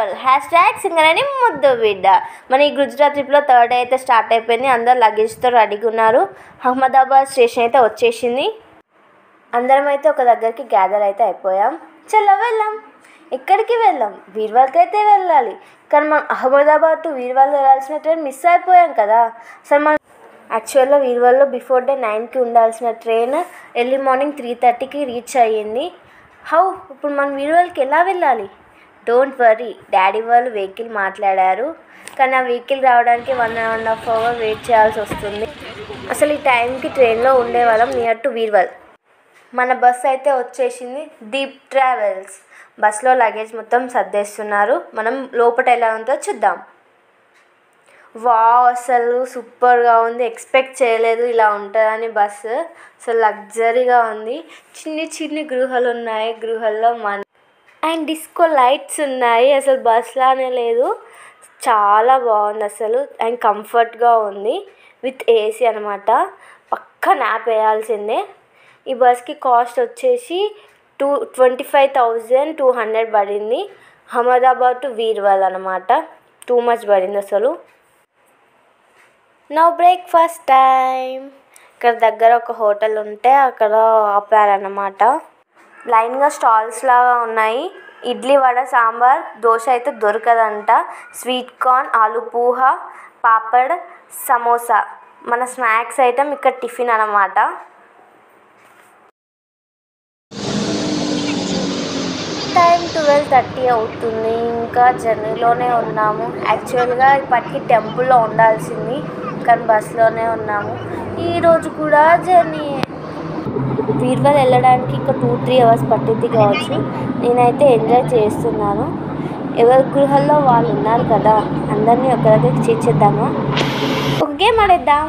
వీర్వల్ hash hashtag Singareni ముద్దు బిడ్డ మన ఈ గుజరాత్ ట్రిప్లో థర్డ్ డే అయితే స్టార్ట్ అయిపోయింది అందరు లగేజ్తో రెడీగా ఉన్నారు అహ్మదాబాద్ స్టేషన్ అయితే వచ్చేసింది అందరం అయితే ఒక దగ్గరికి గ్యాదర్ అయితే అయిపోయాం చలో వెళ్ళాం ఎక్కడికి వెళ్ళాం వీర్వాల్కి అయితే వెళ్ళాలి కానీ మనం అహ్మదాబాద్ టు వీర్వాల్ వెళ్ళాల్సిన ట్రైన్ మిస్ అయిపోయాం కదా అసలు మనం యాక్చువల్గా వీర్వాల్లో బిఫోర్ డే నైన్కి ఉండాల్సిన ట్రైన్ ఎర్లీ మార్నింగ్ త్రీ థర్టీకి రీచ్ అయ్యింది హౌ ఇప్పుడు మనం వీర్వాల్కి ఎలా వెళ్ళాలి డోంట్ వరీ డాడీ వాళ్ళు వెహికల్ మాట్లాడారు కానీ ఆ వెహికల్ రావడానికి one and half hour wait చేయాల్సి వస్తుంది అసలు ఈ టైంకి ట్రైన్లో ఉండేవాళ్ళం నియర్ టు వీర్వల్ మన బస్ అయితే వచ్చేసింది దీప్ ట్రావెల్స్ బస్లో లగేజ్ మొత్తం సర్దేస్తున్నారు మనం లోపల ఎలా ఉందో చూద్దాం వా అసలు సూపర్గా ఉంది ఎక్స్పెక్ట్ చేయలేదు ఇలా ఉంటుందని బస్సు అసలు లగ్జరీగా ఉంది చిన్ని చిన్ని గృహాలు ఉన్నాయి గృహాల్లో మన అండ్ డిస్కో లైట్స్ ఉన్నాయి అసలు బస్ లానే లేదు చాలా బాగుంది అసలు అండ్ కంఫర్ట్గా ఉంది విత్ ఏసీ అనమాట పక్క నాప్ వేయాల్సిందే ఈ బస్కి కాస్ట్ వచ్చేసి two twenty five thousand two hundred పడింది అహ్మదాబాద్ టు వీర్వల్ అనమాట టూ మచ్ పడింది అసలు నో బ్రేక్ఫాస్ట్ టైం ఇక్కడ దగ్గర ఒక హోటల్ ఉంటే అక్కడ ఆపారన్నమాట లైన్గా స్టాల్స్ లాగా ఉన్నాయి ఇడ్లీ వడ సాంబార్ దోశ అయితే దొరకదంట స్వీట్ కార్న్ ఆలు పూహ పాపడ్ సమోసా మన స్నాక్స్ ఐటమ్ ఇక్కడ టిఫిన్ అన్నమాట టైం ట్వెల్వ్ థర్టీ అవుతుంది ఇంకా జర్నీలోనే ఉన్నాము యాక్చువల్గా ఇప్పటికి టెంపుల్లో ఉండాల్సింది కానీ బస్లోనే ఉన్నాము ఈరోజు కూడా జర్నీ వీర్వల్ వెళ్ళడానికి ఇంకా టూ త్రీ అవర్స్ పట్టింది కావచ్చు నేనైతే ఎంజాయ్ చేస్తున్నాను ఎవరి గృహాల్లో వాళ్ళు ఉన్నారు కదా అందరినీ ఒక దగ్గరికి చేర్చేద్దామా ఒక గేమ్ ఆడేద్దాం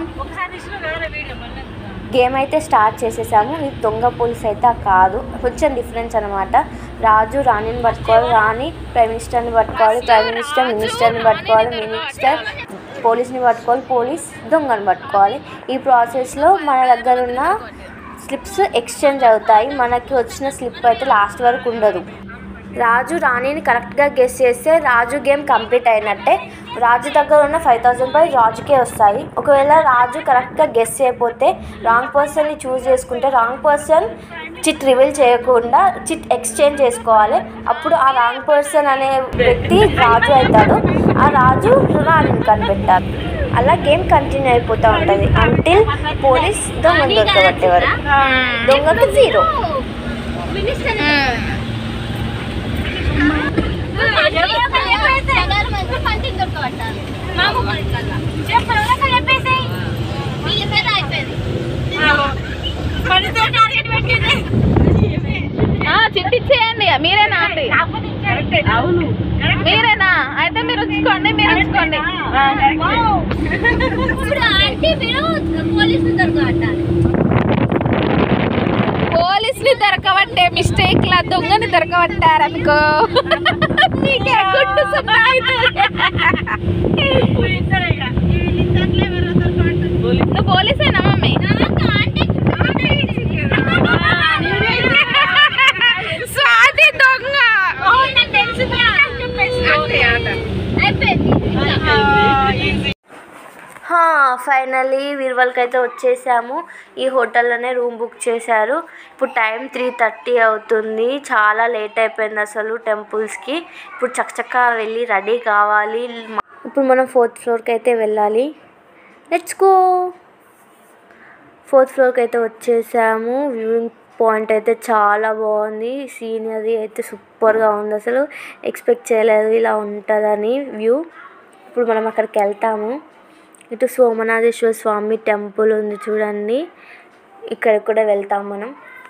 గేమ్ అయితే స్టార్ట్ చేసేసాము ఇది దొంగ పోలీస్ అయితే కాదు కొంచెం డిఫరెన్స్ అనమాట రాజు రాణిని పట్టుకోవాలి రాణి ప్రైమ్ మినిస్టర్ని పట్టుకోవాలి ప్రైమ్ మినిస్టర్ మినిస్టర్ని పట్టుకోవాలి మినిస్టర్ పోలీస్ని పట్టుకోవాలి పోలీస్ దొంగని పట్టుకోవాలి ఈ ప్రాసెస్లో మన దగ్గర ఉన్న స్లిప్స్ ఎక్స్చేంజ్ అవుతాయి మనకి వచ్చిన స్లిప్ అయితే లాస్ట్ వరకు ఉండదు రాజు రాణిని కరెక్ట్గా గెస్ చేస్తే రాజు గేమ్ కంప్లీట్ అయినట్టే రాజు దగ్గర ఉన్న ఫైవ్ థౌజండ్ పై రాజుకే వస్తాయి ఒకవేళ రాజు కరెక్ట్గా గెస్ చేయకపోతే రాంగ్ పర్సన్ని చూస్ చేసుకుంటే రాంగ్ పర్సన్ చిట్ రివీల్ చేయకుండా చిట్ ఎక్స్చేంజ్ చేసుకోవాలి అప్పుడు ఆ రాంగ్ పర్సన్ అనే వ్యక్తి రాజు అవుతాడు ఆ రాజు రాణిని కనిపెట్టాలి అలా గేమ్ కంటిన్యూ అయిపోతూ ఉంటుంది అంటిల్ పోలీస్ దొంగ దొరకబట్టే వరకు దొంగకు జీరో చిట్టిచ్చేయండి మీరేనా అండి అవును మీరేనా అయితే మీరు ఉంచుకోండి మీరు ఉంచుకోండి పోలీసుని దొరకబట్టే మిస్టేక్ లా దొంగని దొరకబట్టారనుకో నీకే గుడ్డు సున్నా నువ్వు పోలీసేనా మమ్మీ స్వాతి దొంగ ఫైనలీ వీర్వల్కి అయితే వచ్చేసాము ఈ హోటల్లోనే రూమ్ బుక్ చేశారు ఇప్పుడు టైం త్రీ థర్టీ అవుతుంది చాలా లేట్ అయిపోయింది అసలు టెంపుల్స్కి ఇప్పుడు చక్కచక్క వెళ్ళి రెడీ కావాలి ఇప్పుడు మనం ఫోర్త్ ఫ్లోర్కి అయితే వెళ్ళాలి లెట్స్ గో ఫోర్త్ ఫ్లోర్కి అయితే వచ్చేసాము వ్యూయింగ్ పాయింట్ అయితే చాలా బాగుంది సీనరీ అయితే సూపర్గా ఉంది అసలు ఎక్స్పెక్ట్ చేయలేదు ఇలా ఉంటుందని వ్యూ ఇప్పుడు మనం అక్కడికి వెళ్తాము ఇటు సోమనాథేశ్వర స్వామి టెంపుల్ ఉంది చూడండి ఇక్కడ కూడా వెళ్తాం మనం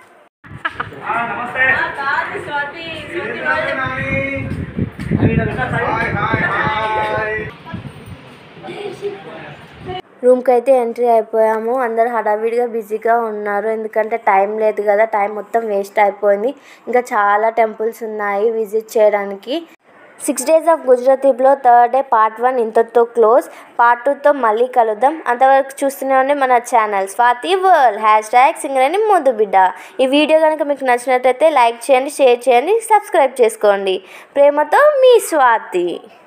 రూమ్కి అయితే ఎంట్రీ అయిపోయాము అందరు హడావిడిగా బిజీగా ఉన్నారు ఎందుకంటే టైం లేదు కదా టైం మొత్తం వేస్ట్ అయిపోయింది ఇంకా చాలా టెంపుల్స్ ఉన్నాయి విజిట్ చేయడానికి సిక్స్ డేస్ ఆఫ్ గుజరాత్ ట్రిప్లో థర్డ్ డే పార్ట్ వన్ ఇంతతో క్లోజ్ పార్ట్ టూతో మళ్ళీ కలుద్దాం అంతవరకు చూస్తూనే ఉండే మన channel Swathi world hashtag Singareni ముద్దు బిడ్డ ఈ వీడియో కనుక మీకు నచ్చినట్టయితే లైక్ చేయండి షేర్ చేయండి సబ్స్క్రైబ్ చేసుకోండి ప్రేమతో మీ స్వాతి